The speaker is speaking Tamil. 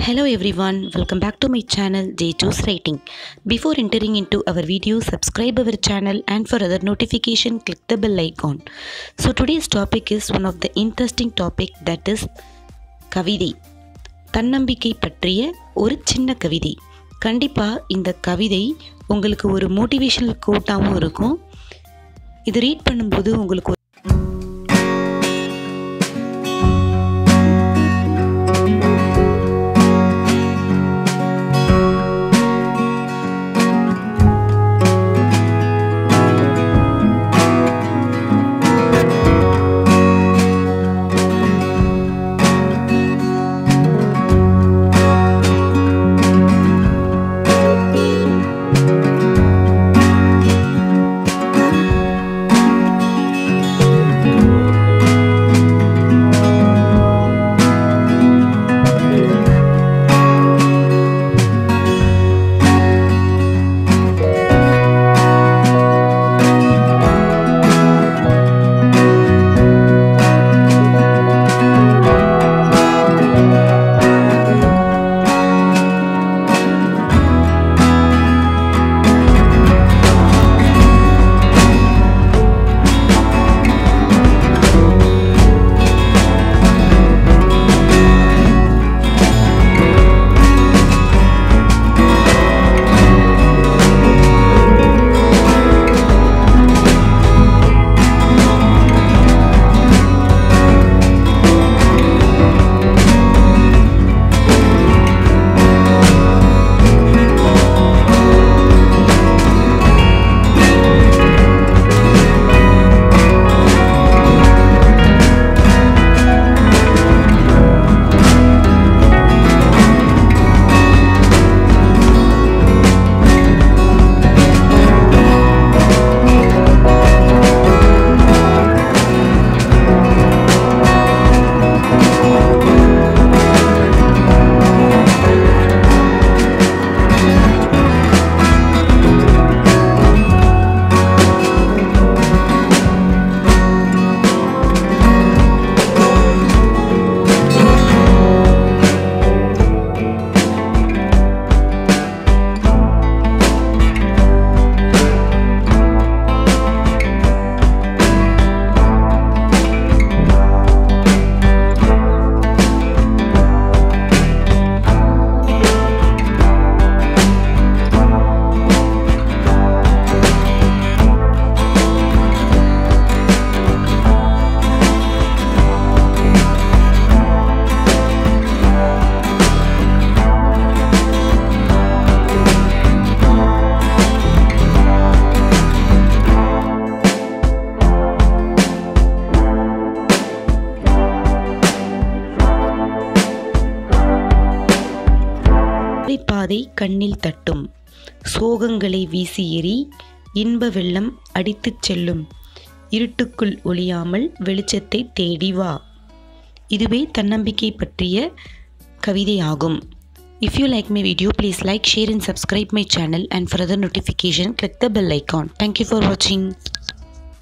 Hello everyone, welcome back to my channel J2's Writing. Before entering into our video, subscribe our channel and for other notification click the bell icon. So today's topic is one of the interesting topic that is கவிதை தன்னம்பிக்கை பற்றிய ஒரு சின்ன கவிதை கண்டிப்பாக இந்த கவிதை உங்களுக்கு ஒரு மோட்டிவேஷனல் கோட்டாகவும் இருக்கும் இது ரீட் பண்ணும்போது உங்களுக்கு ஒரு பாதை கண்ணில் தட்டும் சோகங்களை வீசி எறி இன்ப வெள்ளம் அடித்துச் செல்லும் இருட்டுக்குள் ஒளியாமல் வெளிச்சத்தை தேடி வா இதுவே தன்னம்பிக்கை பற்றிய கவிதை ஆகும் If you like my video, please like, share and subscribe my channel and for other notification, click the bell icon. Thank you for watching.